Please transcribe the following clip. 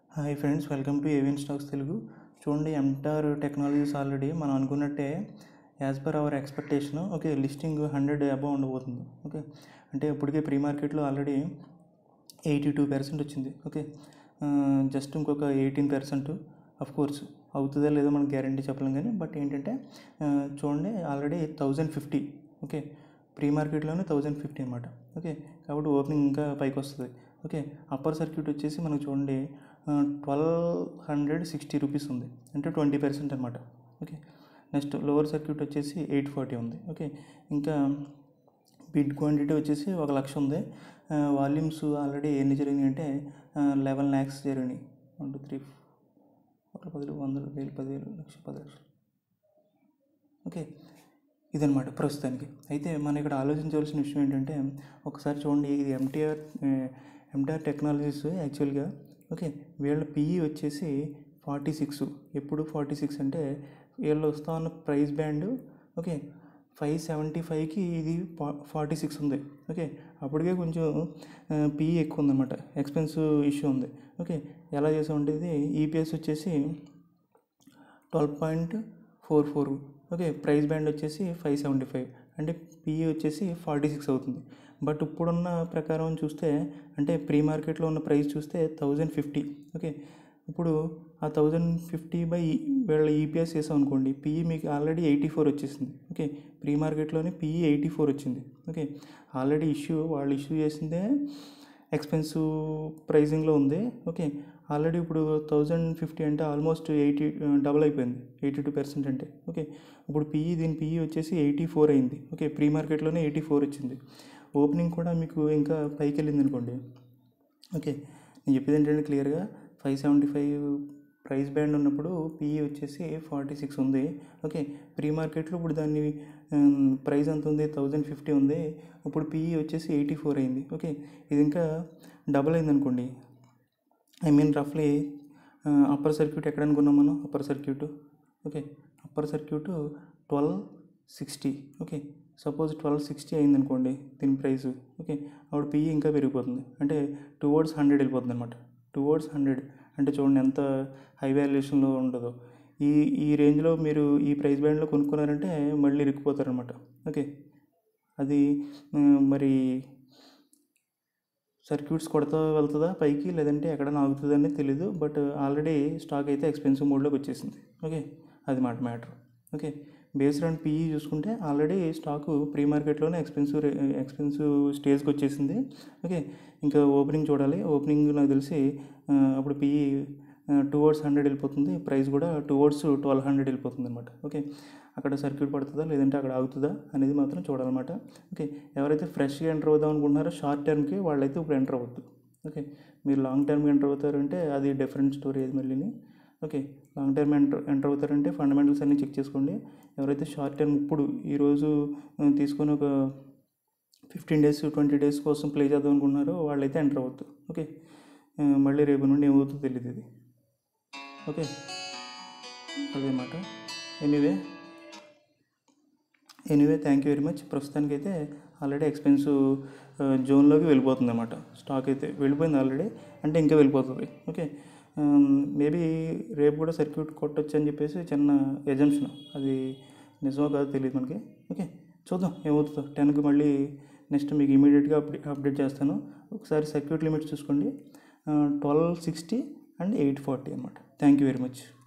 hi friends welcome to Avian Stocks Telugu చూడండి MTAR technologies already మనం అనుకున్నట్టే as per our expectation okay listing hundred above ఉండబోతుంది okay అంటే ఇప్పటికే ప్రీ మార్కెట్లో ఆల్రెడీ ఎయిటీ టూ పర్సెంట్ వచ్చింది ఓకే జస్ట్ ఇంకొక ఎయిటీన్ పర్సెంట్ అఫ్ కోర్స్ అవుతుందో లేదో మనకు గ్యారంటీ చెప్పలేం కానీ బట్ ఏంటంటే ఆ, చూడండి already thousand fifty okay pre మార్కెట్లోనే థౌజండ్ ఫిఫ్టీ అనమాట ఓకే కాబట్టి ఓపెనింగ్ ఇంకా పైకి వస్తుంది ఓకే అప్పర్ సర్క్యూట్ వచ్చేసి మనకు చూడండి ట్వెల్వ్ హండ్రెడ్ సిక్స్టీ రూపీస్ ఉంది అంటే ట్వంటీ పర్సెంట్ అనమాట ఓకే నెక్స్ట్ లోవర్ సర్క్యూట్ వచ్చేసి ఎయిట్ ఫార్టీ ఉంది ఓకే ఇంకా బిడ్ క్వాంటిటీ వచ్చేసి ఒక లక్ష ఉంది వాల్యూమ్స్ ఆల్రెడీ ఎన్ని జరిగినాయి అంటే లెవెన్ ల్యాక్స్ జరిగినాయి వన్ టూ త్రీ ఒక పది వందలు వేలు పదివేలు లక్ష పది లక్షలు ఓకే ఇదనమాట ప్రస్తుతానికి అయితే మనం ఇక్కడ ఆలోచించవలసిన విషయం ఏంటంటే ఒకసారి చూడండి ఇది ఎంటీఆర్ ఎంటీఆర్ టెక్నాలజీస్ యాక్చువల్గా ఓకే వీళ్ళ పిఈ వచ్చేసి ఫార్టీ సిక్స్ ఎప్పుడు ఫార్టీ సిక్స్ అంటే వీళ్ళు వస్తా ఉన్న price band okay five seventy ఫైవ్కి ఇది ఫార్టీ సిక్స్ ఉంది ఓకే అప్పటికే కొంచెం పిఈ ఎక్కువ ఉందన్నమాట ఎక్స్పెన్సివ్ ఇష్యూ ఉంది ఓకే ఎలా చేసామంటే ఇది ఈపీఎస్ వచ్చేసి twelve point four four okay price band వచ్చేసి ఫైవ్ సెవెంటీ ఫైవ్ అంటే పిఈ వచ్చేసి ఫార్టీ సిక్స్ అవుతుంది బట్ ఇప్పుడున్న ప్రకారం చూస్తే అంటే ప్రీ మార్కెట్లో ఉన్న ప్రైస్ చూస్తే థౌజండ్ ఫిఫ్టీ ఓకే ఇప్పుడు ఆ థౌజండ్ ఫిఫ్టీ బై వీళ్ళ ఈపీఎస్ చేసాం అనుకోండి పిఈ మీకు ఆల్రెడీ ఎయిటీ ఫోర్ వచ్చేసింది ఓకే ప్రీ మార్కెట్లోనే పిఈ ఎయిటీ ఫోర్ వచ్చింది ఓకే ఆల్రెడీ ఇష్యూ వాళ్ళు ఇష్యూ చేసిందే ఎక్స్పెన్సివ్ ప్రైజింగ్లో ఉంది ఓకే ఆల్రెడీ ఇప్పుడు థౌజండ్ ఫిఫ్టీ అంటే ఆల్మోస్ట్ ఎయిటీ డబల్ అయిపోయింది ఎయిటీ టూ పర్సెంట్ అంటే ఓకే ఇప్పుడు పిఈ దీని పిఈ వచ్చేసి ఎయిటీ ఫోర్ అయింది ఓకే ప్రీ మార్కెట్లోనే ఎయిటీ ఫోర్ వచ్చింది ఓపెనింగ్ కూడా మీకు ఇంకా పైకి వెళ్ళింది అనుకోండి ఓకే నేను చెప్పేది ఏంటంటే క్లియర్గా five seventy five price band ఉన్నప్పుడు పిఈ వచ్చేసి ఫార్టీ సిక్స్ ఉంది ఓకే ప్రీ మార్కెట్లో ఇప్పుడు దాన్ని ప్రైస్ ఎంత ఉంది థౌజండ్ ఫిఫ్టీ ఉంది ఇప్పుడు పిఈ వచ్చేసి ఎయిటీ ఫోర్ అయింది ఓకే ఇది ఇంకా డబల్ అయింది అనుకోండి ఐ మీన్ రఫ్లీ అప్పర్ సర్క్యూట్ ఎక్కడ అనుకున్నాం మనం upper circuit okay upper circuit twelve sixty okay suppose twelve sixty అయింది అనుకోండి దీని ప్రైస్ ఓకే అప్పుడు పిఈ ఇంకా పెరిగిపోతుంది అంటే టువర్డ్స్ హండ్రెడ్ వెళ్ళిపోతుంది అనమాట టువర్డ్స్ హండ్రెడ్ అంటే చూడండి ఎంత హై వాల్యుయేషన్లో ఉంటుందో ఈ ఈ రేంజ్లో మీరు ఈ ప్రైస్ బ్యాండ్లో కొనుక్కున్నారంటే మళ్ళీ ఇరుక్కుపోతారనమాట ఓకే అది ఆ, మరి సర్క్యూట్స్ కొడతా వెళ్తుందా పైకి లేదంటే ఎక్కడ ఆగుతుందా అనేది తెలీదు బట్ ఆల్రెడీ స్టాక్ అయితే ఎక్స్పెన్సివ్ మోడ్లోకి వచ్చేసింది ఓకే అది మాట matter okay based on PE చూసుకుంటే ఆల్రెడీ స్టాకు ప్రీ మార్కెట్లోనే ఎక్స్పెన్సివ్ ఎక్స్పెన్సివ్ స్టేజ్కి వచ్చేసింది ఓకే ఇంకా ఓపెనింగ్ చూడాలి ఓపెనింగ్ నాకు తెలిసి ఆ, అప్పుడు పీఈ టువర్డ్స్ హండ్రెడ్ వెళ్ళిపోతుంది ప్రైస్ కూడా టువర్డ్స్ ట్వెల్వ్ హండ్రెడ్ వెళ్ళిపోతుంది అనమాట ఓకే అక్కడ సర్క్యూట్ పడుతుందా లేదంటే అక్కడ ఆగుతుందా అనేది మాత్రం చూడాలన్నమాట ఓకే ఎవరైతే ఫ్రెష్గా ఎంటర్ అవుదాం అనుకుంటున్నారో షార్ట్ టర్మ్కి వాళ్ళైతే ఇప్పుడు ఎంటర్ అవ్వద్దు ఓకే మీరు లాంగ్ టర్మ్కి ఎంటర్ అవుతారంటే అది డిఫరెంట్ స్టోరీ అది మళ్ళీని okay long term enter enter అవుతారంటే ఫండమెంటల్స్ అన్నీ చెక్ చేసుకోండి ఎవరైతే షార్ట్ టర్మ్ ఇప్పుడు ఈరోజు ఆ, తీసుకొని ఒక ఫిఫ్టీన్ డేస్ ట్వంటీ డేస్ కోసం ప్లే చేద్దాం అనుకుంటున్నారో వాళ్ళైతే ఎంటర్ అవ్వద్దు ఓకే ఆ, మళ్ళీ రేపు నుండి ఏమవుతుందో తెలియదు ఇది ఓకే అదేమాట anyway anyway thank you very much ప్రస్తుతానికైతే ఆల్రెడీ ఎక్స్పెన్సివ్ జోన్లోకి వెళ్ళిపోతుంది అనమాట స్టాక్ అయితే వెళ్ళిపోయింది ఆల్రెడీ అంటే ఇంకా వెళ్ళిపోతుంది ఓకే మేబీ రేపు కూడా సర్క్యూట్ కొట్టొచ్చు అని చెప్పేసి చిన్న ఎజంప్షన్ అది నిజమో కాదో తెలియదు మనకి ఓకే చూద్దాం ఏమవుతుందో టెన్కి మళ్ళీ నెక్స్ట్ మీకు ఇమీడియట్గా అప్డే అప్డేట్ చేస్తాను ఒకసారి సర్క్యూట్ లిమిట్స్ చూసుకోండి twelve sixty and eight forty అనమాట థ్యాంక్ యూ వెరీ మచ్